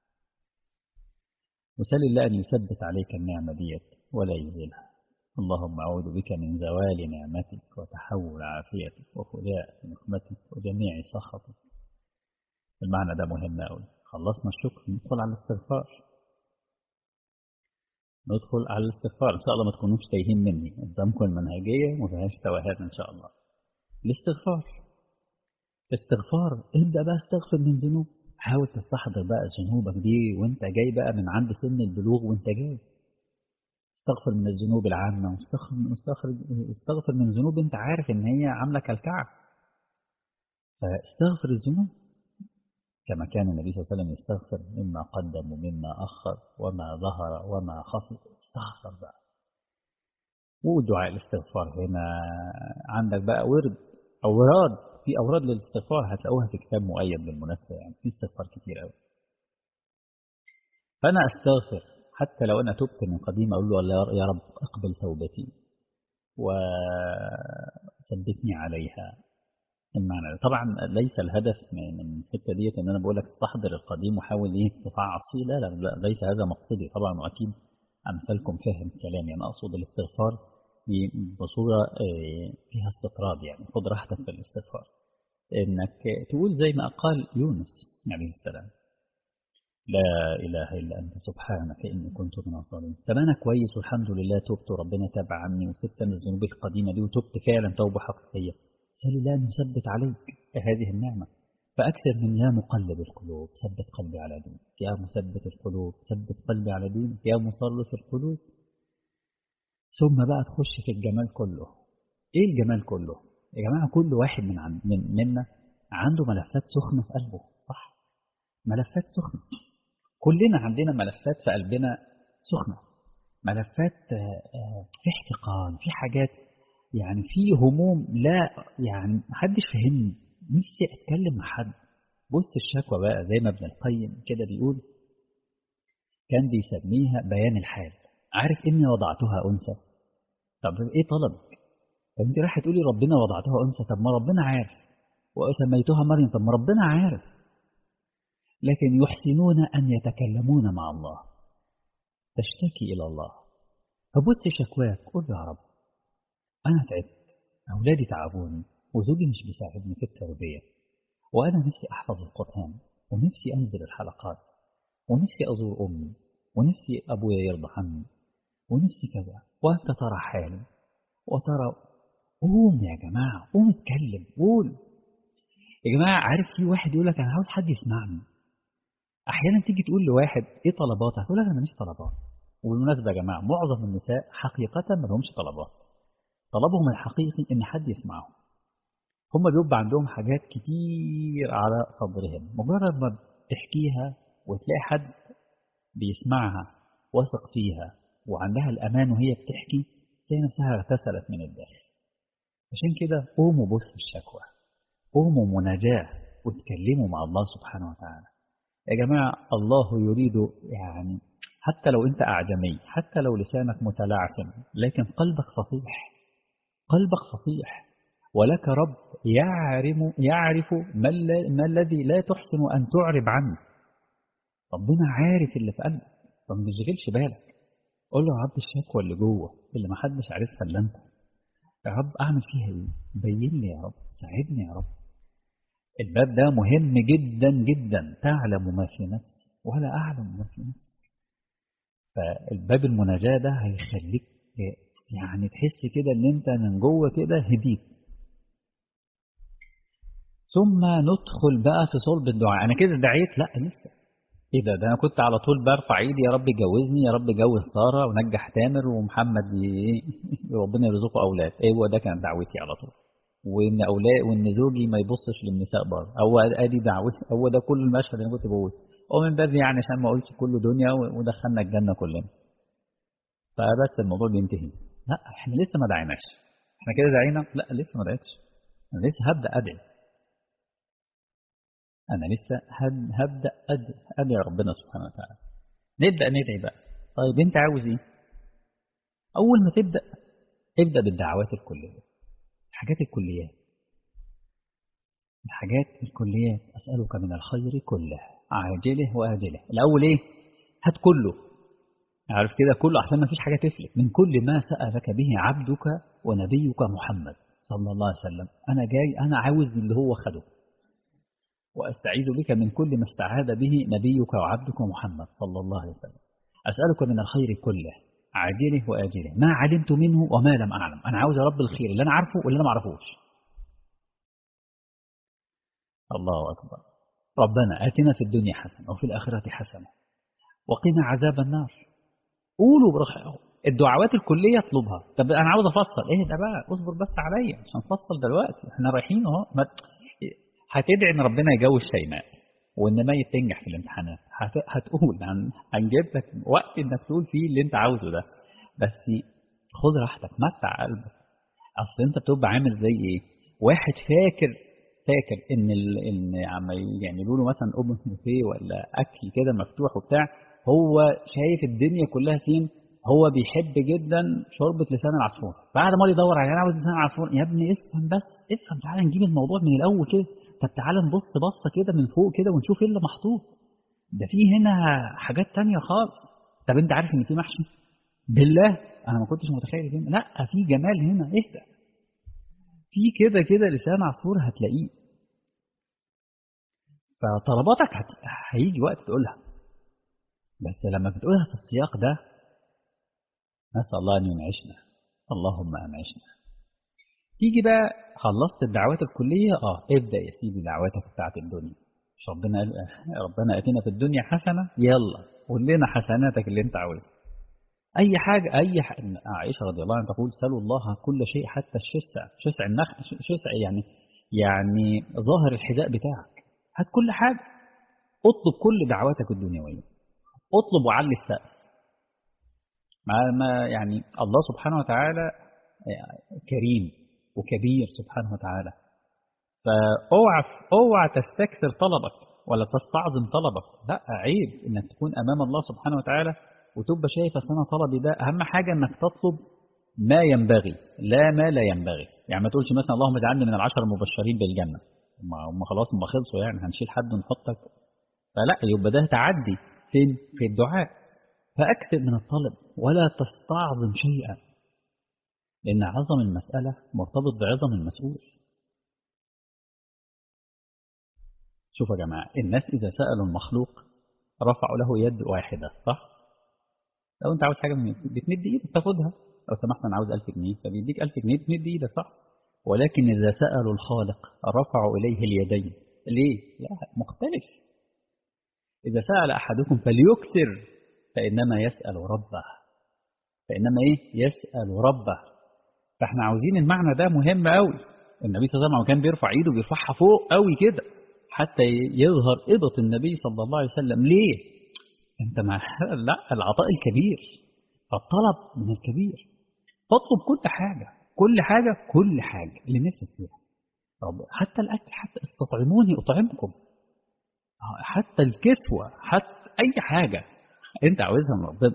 وسل الله أن يثبت عليك النعمة ديت ولا يزيلها اللهم أعوذ بك من زوال نعمتك وتحول عافيتك وفداء نقمتك وجميع سخطك المعنى ده مهم أوي خلصنا الشكر ندخل على الاستغفار ندخل على الاستغفار إن شاء الله ما تكونوش تايهين مني قدامكم المنهجية ما فيهاش توهات إن شاء الله الاستغفار استغفار ابدأ بقى استغفر من ذنوب حاول تستحضر بقى ذنوبك دي وانت جاي بقى من عند سن البلوغ وانت جاي استغفر من الذنوب العامة واستغفر استغفر استغفر من ذنوب انت عارف ان هي عاملة كالكعب فاستغفر الذنوب كما كان النبي صلى الله عليه وسلم يستغفر مما قدم ومما أخر وما ظهر وما خفي استغفر بقى ودعاء الاستغفار هنا عندك بقى ورد أوراد في أوراد للاستغفار هتلاقوها في كتاب مؤيد بالمناسبة يعني في استغفار كتير قوي فأنا أستغفر حتى لو أنا تبت من قديم أقول له يا رب اقبل توبتي وثبتني عليها المعنى طبعا ليس الهدف من الحته ديت ان انا بقول لك استحضر القديم وحاول ايه تفعص فيه لا, لا لا ليس هذا مقصدي طبعا واكيد امثالكم فاهم كلامي انا اقصد الاستغفار بصوره فيها استطراد يعني خد راحتك في الاستغفار انك تقول زي ما قال يونس عليه السلام لا اله الا انت سبحانك اني كنت من الظالمين طب انا كويس والحمد لله تبت وربنا تاب عني وسبت من الذنوب القديمه دي وتبت فعلا توبه حقيقيه سل الله أن يثبت عليك هذه النعمة فأكثر من يا مقلب القلوب ثبت قلبي على دينك يا مثبت القلوب ثبت قلبي على دينك يا مصرف القلوب ثم بقى تخش في الجمال كله ايه الجمال كله يا جماعة كل واحد من, عن من منا عنده ملفات سخنة في قلبه صح ملفات سخنة كلنا عندنا ملفات في قلبنا سخنة ملفات في احتقان في حاجات يعني في هموم لا يعني محدش فهمني نفسي اتكلم مع حد بص الشكوى بقى زي ما ابن القيم كده بيقول كان بيسميها بيان الحال عارف اني وضعتها انثى طب ايه طلبك طب انت رايحه تقولي ربنا وضعتها انثى طب ما ربنا عارف وسميتها مريم طب ما ربنا عارف لكن يحسنون ان يتكلمون مع الله تشتكي الى الله فبص شكواك قول يا رب أنا تعبت أولادي تعبوني وزوجي مش بيساعدني في التربية وأنا نفسي أحفظ القرآن ونفسي أنزل الحلقات ونفسي أزور أمي ونفسي أبويا يرضى عني ونفسي كذا وأنت ترى حالي وترى قوم يا جماعة قوم اتكلم قول يا جماعة عارف في واحد يقول لك أنا عاوز حد يسمعني أحيانا تيجي تقول لواحد إيه طلباتك يقول لك أنا ماليش طلبات وبالمناسبة يا جماعة معظم النساء حقيقة ما لهمش طلبات طلبهم الحقيقي ان حد يسمعهم هم بيبقى عندهم حاجات كتير على صدرهم مجرد ما بتحكيها وتلاقي حد بيسمعها واثق فيها وعندها الأمان وهي بتحكي تلاقي نفسها اغتسلت من الداخل عشان كده قوموا بص الشكوى قوموا مناجاة وتكلموا مع الله سبحانه وتعالى يا جماعة الله يريد يعني حتى لو أنت أعجمي حتى لو لسانك متلعثم لكن قلبك فصيح قلبك فصيح ولك رب يعرم يعرف ما, ما الذي لا تحسن أن تعرب عنه ربنا عارف اللي في قلبك فما تشغلش بالك قول له يا رب الشكوى اللي جوه اللي ما حدش عارفها الا انت يا رب أعمل فيها إيه بين لي يا رب ساعدني يا رب الباب ده مهم جدا جدا تعلم ما في نفسي ولا أعلم ما في نفسي فالباب المناجاة ده هيخليك يعني تحس كده ان انت من جوه كده هديت ثم ندخل بقى في صلب الدعاء انا كده دعيت لا لسه ايه ده ده انا كنت على طول برفع ايدي يا رب جوزني يا رب جوز ساره ونجح تامر ومحمد ربنا يرزقه اولاد ايه هو ده كانت دعوتي على طول وان اولاد وان زوجي ما يبصش للنساء بره هو ادي دعوتي هو ده كل المشهد اللي انا كنت بقوله ومن باب يعني عشان ما اقولش كله دنيا ودخلنا الجنه كلنا فبس الموضوع بينتهي لا احنا لسه ما دعيناش احنا كده دعينا لا لسه ما دعيتش انا لسه هبدا ادعي انا لسه هبدا ادعي ادعي ربنا سبحانه وتعالى نبدا ندعي بقى طيب انت عاوز ايه اول ما تبدا ابدا بالدعوات الكليه الحاجات الكليات الحاجات الكليات اسالك من الخير كله عاجله واجله الاول ايه هات كله عارف كده كله عشان ما فيش حاجة تفلت من كل ما سألك به عبدك ونبيك محمد صلى الله عليه وسلم أنا جاي أنا عاوز اللي هو خده وأستعيذ بك من كل ما استعاذ به نبيك وعبدك محمد صلى الله عليه وسلم أسألك من الخير كله عاجله وآجله ما علمت منه وما لم أعلم أنا عاوز رب الخير اللي أنا عارفه واللي أنا ما أعرفوش الله أكبر ربنا آتنا في الدنيا حسنة وفي الآخرة حسنة وقنا عذاب النار قولوا برخاء الدعوات الكلية اطلبها طب أنا عاوز أفصل إيه ده بقى اصبر بس عليا مش هنفصل دلوقتي احنا رايحين أهو هتدعي إن ربنا يجوز شيماء وإن ميت تنجح في الامتحانات هتقول هنجيب لك وقت إنك تقول فيه اللي أنت عاوزه ده بس خد راحتك متع قلبك أصل أنت بتبقى عامل زي إيه واحد فاكر فاكر ان ال... ان عم يعملوا له مثلا اوبن بوفيه ولا اكل كده مفتوح وبتاع هو شايف الدنيا كلها فين هو بيحب جدا شوربه لسان العصفور بعد ما يدور على انا عاوز لسان العصفور يا ابني افهم بس افهم تعالى نجيب الموضوع من الاول كده طب تعالى نبص بصه كده من فوق كده ونشوف ايه اللي محطوط ده في هنا حاجات تانية خالص طب انت عارف ان في محشي بالله انا ما كنتش متخيل هنا لا في جمال هنا اهدى في كده كده لسان عصفور هتلاقيه فطلباتك هت... هيجي وقت تقولها بس لما بتقولها في السياق ده نسأل الله أن ينعشنا اللهم أنعشنا تيجي بقى خلصت الدعوات الكلية اه ابدأ يا سيدي دعواتك بتاعت الدنيا مش ربنا قال ربنا اتينا في الدنيا حسنة يلا قول لنا حسناتك اللي انت عاوزها اي حاجة اي حاجة عائشة رضي الله عنها تقول سلوا الله كل شيء حتى الشسع شسع النخل شسع يعني يعني ظاهر الحذاء بتاعك هات كل حاجة اطلب كل دعواتك الدنيوية اطلب وعلي السقف ما ما يعني الله سبحانه وتعالى كريم وكبير سبحانه وتعالى فاوعى اوعى تستكثر طلبك ولا تستعظم طلبك لا عيب انك تكون امام الله سبحانه وتعالى وتبقى شايف اصل انا طلبي ده اهم حاجه انك تطلب ما ينبغي لا ما لا ينبغي يعني ما تقولش مثلا اللهم اجعلني من العشر المبشرين بالجنه هم خلاص هم خلصوا يعني هنشيل حد ونحطك فلا يبقى ده تعدي فين في الدعاء فاكثر من الطلب ولا تستعظم شيئا لان عظم المساله مرتبط بعظم المسؤول شوفوا يا جماعه الناس اذا سالوا المخلوق رفعوا له يد واحده صح لو انت عاوز حاجه من بتمد ايدك تاخدها لو سمحت انا عاوز 1000 جنيه فبيديك 1000 جنيه بتمد ايدك صح ولكن اذا سالوا الخالق رفعوا اليه اليدين ليه لا مختلف اذا سال احدكم فليكثر فانما يسال ربه فانما ايه يسال ربه فاحنا عاوزين المعنى ده مهم قوي النبي صلى الله عليه وسلم كان بيرفع ايده بيرفعها فوق قوي كده حتى يظهر ابط النبي صلى الله عليه وسلم ليه انت مع لا العطاء الكبير فالطلب من الكبير تطلب كل حاجة كل حاجة كل حاجة اللي نفسك فيها رب حتى الأكل حتى استطعموني أطعمكم حتى الكسوة حتى أي حاجة أنت عاوزها من ربنا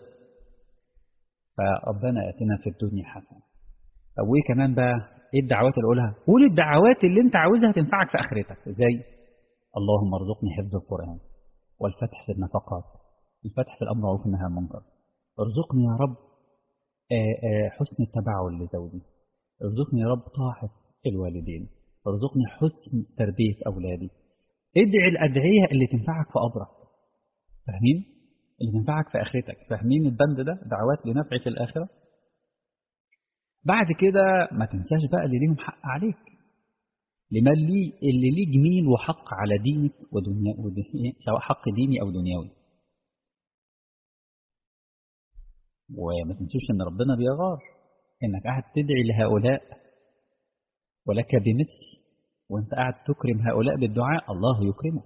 فربنا يأتينا في الدنيا حسنة طب وإيه كمان بقى إيه الدعوات اللي أقولها قول الدعوات اللي أنت عاوزها تنفعك في آخرتك زي اللهم ارزقني حفظ القرآن والفتح في النفقات الفتح في الأمر معروف والنهي عن المنكر ارزقني يا رب آآ آآ حسن التبعل لزوجي ارزقني يا رب طاعة الوالدين ارزقني حسن تربية أولادي ادعي الأدعية اللي تنفعك في قبرك فاهمين؟ اللي تنفعك في آخرتك فاهمين البند ده دعوات لنفع في الآخرة بعد كده ما تنساش بقى اللي ليهم حق عليك لمن لي اللي ليه جميل وحق على دينك ودنيا ودنيا سواء حق ديني أو دنيوي وما تنسوش ان ربنا بيغار انك قاعد تدعي لهؤلاء ولك بمثل وانت قاعد تكرم هؤلاء بالدعاء الله يكرمك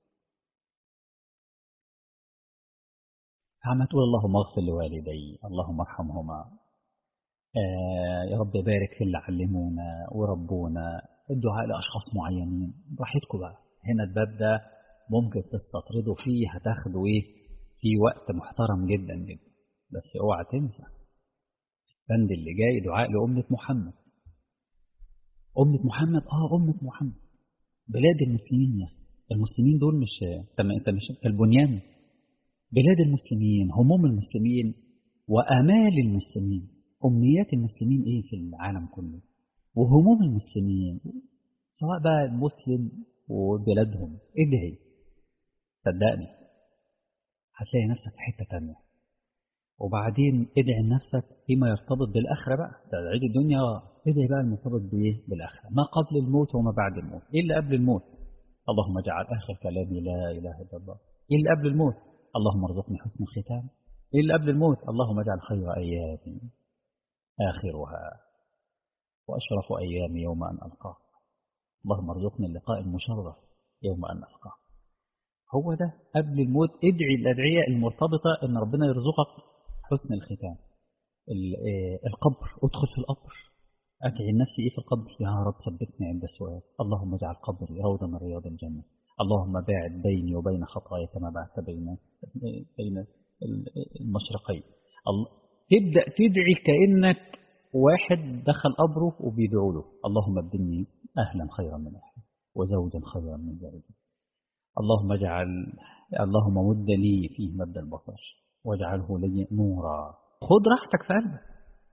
فعما تقول اللهم اغفر لوالدي اللهم ارحمهما آه يا رب بارك في اللي علمونا وربونا الدعاء لاشخاص معينين براحتكم بقى هنا الباب ده ممكن تستطردوا فيه هتاخدوا ايه في وقت محترم جدا جدا بس اوعى تنسى البند اللي جاي دعاء لأمة محمد أمة محمد اه أمة محمد بلاد المسلمين المسلمين دول مش انت مش كالبنيان بلاد المسلمين هموم المسلمين وآمال المسلمين أمنيات المسلمين إيه في العالم كله وهموم المسلمين سواء بقى المسلم وبلادهم ادعي صدقني هتلاقي نفسك في حتة تانية وبعدين ادعي لنفسك فيما يرتبط بالآخرة بقى ده عيد الدنيا ادعي بقى المرتبط بإيه بالآخرة ما قبل الموت وما بعد الموت إيه اللي قبل الموت اللهم اجعل آخر كلامي لا إله إلا الله إيه اللي قبل الموت اللهم ارزقني حسن الختام إيه اللي قبل الموت اللهم اجعل خير أيامي آخرها وأشرف أيامي يوم أن ألقاك اللهم ارزقني اللقاء المشرف يوم أن ألقاك هو ده قبل الموت ادعي الأدعية المرتبطة أن ربنا يرزقك حسن الختام القبر ادخل في القبر أدعي نفسي إيه في القبر يا رب ثبتني عند السؤال اللهم اجعل قبري روضة من رياض الجنة اللهم باعد بيني وبين خطايا كما بعدت بين بين المشرقين تبدأ تدعي كأنك واحد دخل قبره وبيدعو له اللهم ابدلني أهلا خيرا من أهلي وزوجا خيرا من زوجي اللهم اجعل اللهم مد لي فيه مد البصر واجعله لي نورا خد راحتك في قلبك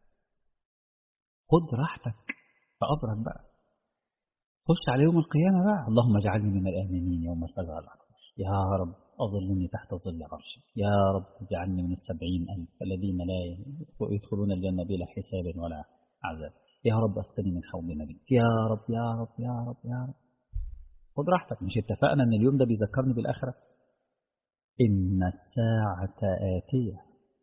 خد راحتك في قبرك بقى خش على يوم القيامة بقى اللهم اجعلني من الآمنين يوم الفزع الأكبر يا رب أظلني تحت ظل عرشك يا رب اجعلني من السبعين ألف الذين لا يدخلون الجنة بلا حساب ولا عذاب يا رب أسقني من حوض نبيك يا رب يا رب يا رب يا رب خد راحتك مش اتفقنا ان اليوم ده بيذكرني بالآخرة إن الساعة آتية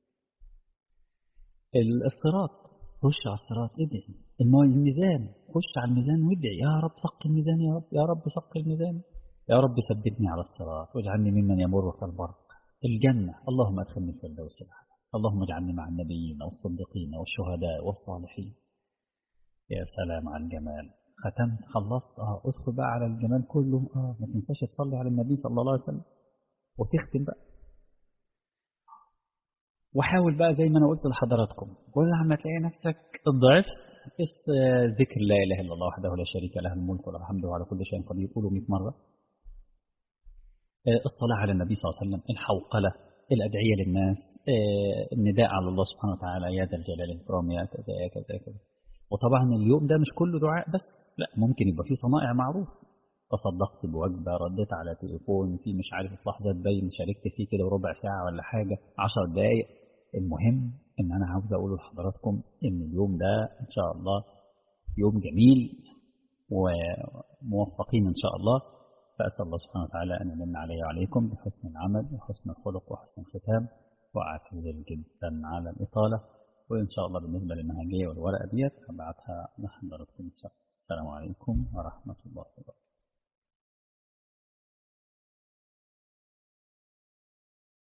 الصراط خش على الصراط ادعي الميزان خش على الميزان وادعي يا رب سق الميزان يا رب يا رب سق الميزان يا رب ثبتني على الصراط واجعلني ممن يمر كالبرق الجنة اللهم ادخلني في الفردوس الأعلى اللهم اجعلني مع النبيين والصديقين والشهداء والصالحين يا سلام على الجمال ختمت خلصت اه ادخل بقى على الجمال كله اه ما تنساش تصلي على النبي صلى الله عليه وسلم وتختم بقى وحاول بقى زي ما انا قلت لحضراتكم كل لما تلاقي نفسك ضعفت ذكر لا اله الا الله وحده لا شريك له الملك وله الحمد وعلى كل شيء قدير قولوا 100 مره الصلاة على النبي صلى الله عليه وسلم الحوقلة الأدعية للناس النداء على الله سبحانه وتعالى يا ذا الجلال الإكرام يا كذا يا كذا كذا وطبعا اليوم ده مش كله دعاء بس لا ممكن يبقى فيه صنائع معروف تصدقت بوجبة رديت على تليفون في مش عارف إصلاح ذات باين شاركت فيه كده ربع ساعة ولا حاجة عشر دقايق المهم إن أنا عاوز أقول لحضراتكم إن اليوم ده إن شاء الله يوم جميل وموفقين إن شاء الله فأسأل الله سبحانه وتعالى أن يمن علي وعليكم بحسن العمل وحسن الخلق وحسن الختام وأعتذر جدا على الإطالة وإن شاء الله بالنسبة للمنهجية والورقة ديت هبعتها لحضراتكم إن شاء الله السلام عليكم ورحمة الله وبركاته